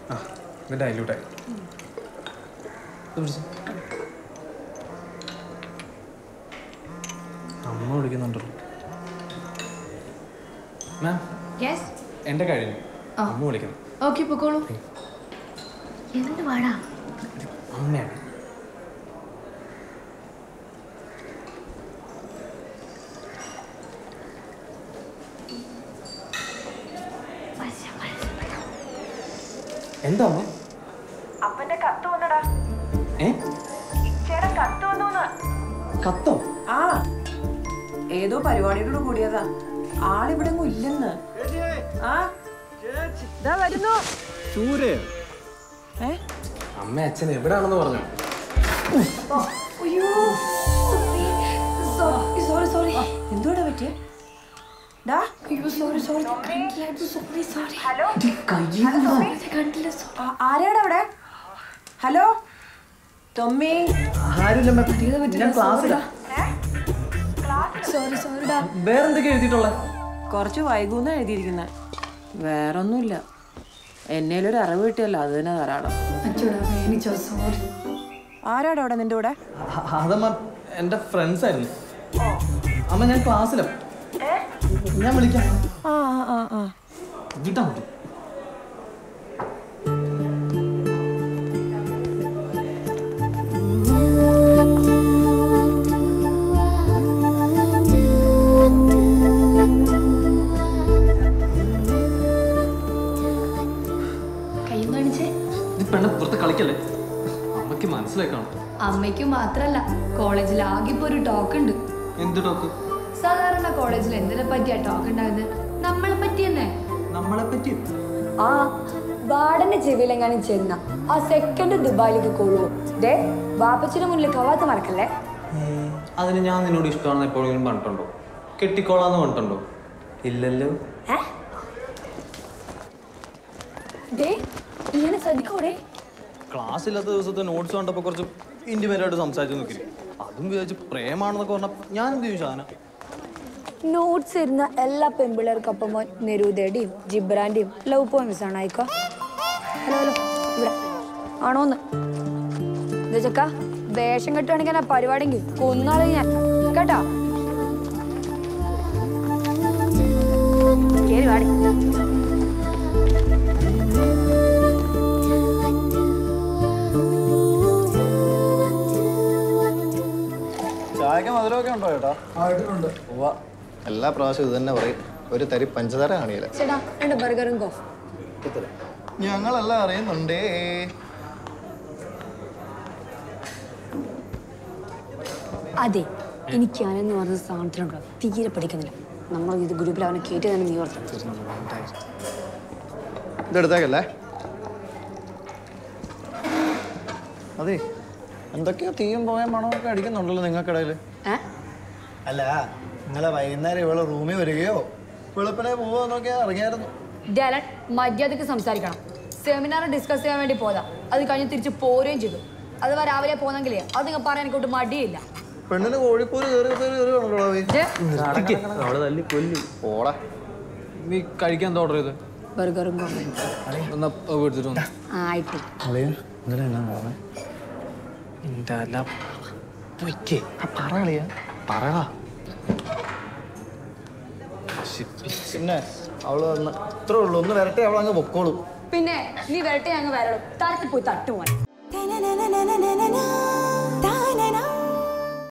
ആ ഇത് ഡൈല്യൂട്ടായി അമ്മ വിളിക്കുന്നുണ്ടല്ലോ മാം യെസ് എൻ്റെ കഴിഞ്ഞു അമ്മ വിളിക്കുന്നു ഓക്കെ പൊക്കോളൂ എന്ത് പാടാ അമ്മയാണ് എന്താ അമ്മ അപ്പന്റെ കത്ത് വന്നടാ ഏ ചേട്ടാ കത്ത് വന്നൂന്ന് കത്തോ ആ ഏതോ പരിപാടിയോട് കൂടിയതാ ആളിവിടെ ഇല്ലെന്ന് ആ ദാ വരുന്നു സൂര്യ ഏ അമ്മ അച്ഛൻ എവിടാണെന്ന് പറഞ്ഞു അയ്യോ സോറി സോറി എന്തോടാ പറ്റിയ ഡാ അയ്യോ sorry sorry sorry sorry hello കണ്ടില്ല ആ- ആരാടാ അവിടെ ഹലോ തൊമ്മി ആരുമില്ല ഞാൻ ക്ലാസ്സിലാ സോറി സോറിടാ വേറെന്തൊക്കെ എഴുതിയിട്ടുള്ളത് കുറച്ച് വൈകൂന്ന എഴുതിയിരിക്കുന്നത് വേറൊന്നുമില്ല എന്നേലൊരു അറിവ് കിട്ടിയല്ലോ അത് തന്നെ ധാരാളം അച്ചോടാ വേണിച്ചോ സോറി ആരാടാ അവിടെ നിന്റെ കൂടെ അതമ്മ എൻ്റെ ഫ്രണ്ട്സ് ആയിരുന്നു അമ്മ ഞാൻ ക്ലാസ്സിലാ ഞാൻ വിളിക്കാം ആ ആ ആ ആ വിട്ടാ മതി കയ്യും കാണിച്ചേ ഇത് പെണ്ണ പുറത്ത് കളിക്കല്ലേ അമ്മയ്ക്ക് മനസ്സിലായി കാണും അമ്മയ്ക്ക് മാത്രല്ല കോളേജിൽ ആകെ ഇപ്പൊ ഒരു ടോക്ക് ഉണ്ട് എന്ത് ടോക്ക് സാധാരണ കോളേജിൽ എന്തിനെ പറ്റിയാ ടോക്ക് ഉണ്ടാകുന്നത് നമ്മളെ പറ്റി തന്നെ നമ്മളെ പറ്റി ആ വാർഡന്റെ ചെവിയിലെങ്ങാനും ചെന്ന ആ സെക്കൻഡ് ദുബായിലേക്ക് കൊള്ളുവോ ദേ വാപ്പച്ചിന്റെ മുന്നിൽ കവാത്ത മറക്കല്ലേ അതിന് ഞാൻ നിന്നോട് ഇഷ്ടമാണെന്ന് എപ്പോഴെങ്കിലും പറഞ്ഞിട്ടുണ്ടോ കെട്ടിക്കോളാന്ന് പറഞ്ഞിട്ടുണ്ടോ ഇല്ലല്ലോ ദേ ഇങ്ങനെ ശ്രദ്ധിക്കോടെ ക്ലാസ് ഇല്ലാത്ത ദിവസത്തെ നോട്ട്സ് കണ്ടപ്പോൾ കുറച്ച് ഇന്റിമേറ്റ് ആയിട്ട് സംസാരിച്ചു നോക്കി അതും വിചാരിച്ച് പ്രേമാണെന്നൊക്കെ പറഞ്ഞാൽ ഞാൻ എന്ത് ചെയ്യും ഷാന നോട്ട്സ് ഇരുന്ന എല്ലാ പെൺപിള്ളേർക്കൊപ്പം നെരൂദയുടെയും ജിബ്രാന്റെയും ലവ് പോയിങ്സ് ആണ് ആയിക്കോ ഹലോ ഹലോ ഇവിടെ ആണോന്ന് ഇത് ചക്ക വേഷം കെട്ടുവാണെങ്കിൽ ആ പരിപാടിക്ക് കൊന്നാളെ ഞാൻ കേട്ടോ കേറി വാടി ചായക്ക് മധുരമൊക്കെ ഉണ്ടോ ചേട്ടാ ഉവ്വ. എല്ലാ പ്രാവശ്യവും ഇത് തന്നെ പറയും ഒരു തരി പഞ്ചസാര കാണിയില്ല ചേട്ടാ രണ്ട് ബർഗറും കോഫ് ഞങ്ങളെല്ലാം അറിയുന്നുണ്ടേ അതെ എനിക്ക് ഞാനെന്ന് പറഞ്ഞ സാധനത്തിനുണ്ടോ തീരെ പഠിക്കുന്നില്ല നമ്മൾ ഇത് ഗ്രൂപ്പിൽ അവനെ കേട്ടി തന്നെ നീ ഓർത്തു ഇതെടുത്തേക്കല്ലേ അതെ എന്തൊക്കെയോ തീയും പോയും മണമൊക്കെ അടിക്കുന്നുണ്ടല്ലോ നിങ്ങൾക്കിടയിൽ ഏ അല്ല നിങ്ങളെ വൈകുന്നേരം ഇവള് റൂമിൽ വരികയോ വെളുപ്പിനെ പോവോ എന്നൊക്കെ അറിയായിരുന്നു ഡയലൻ മര്യാദക്ക് സംസാരിക്കണം സെമിനാർ ഡിസ്കസ് ചെയ്യാൻ വേണ്ടി പോയതാ അത് കഴിഞ്ഞ് തിരിച്ച് പോരുകയും ചെയ്തു അഥവാ രാവിലെ പോന്നെങ്കിലേ അത് നിങ്ങൾ പറയാൻ എനിക്കൊട്ട് മടിയില്ല പെണ്ണിന് കോഴിക്കോട് കയറി കയറി കയറുകയാണല്ലോ ഇത് അവളെ തല്ലി കൊല്ലു ഓടാ നീ കഴിക്കാൻ എന്താ ഓർഡർ ചെയ്ത് ബർഗറും കോഫയും എന്നാ അത് എടുത്തിട്ട് വന്നു ആ ആയിട്ട് എൻ്റെ അല്ല പൊയ്ക്കേ പറ കളിയാ പറടാ പിന്നെ അവള് വന്ന് ഇത്രേ ഉള്ളൂ ഒന്ന് വരട്ടെ അവൾ അങ്ങ് പൊക്കോളൂ പിന്നെ നീ വരട്ടെ ഞങ്ങൾ വരണം തരത്തിൽ പോയി തട്ടുപോവാൻ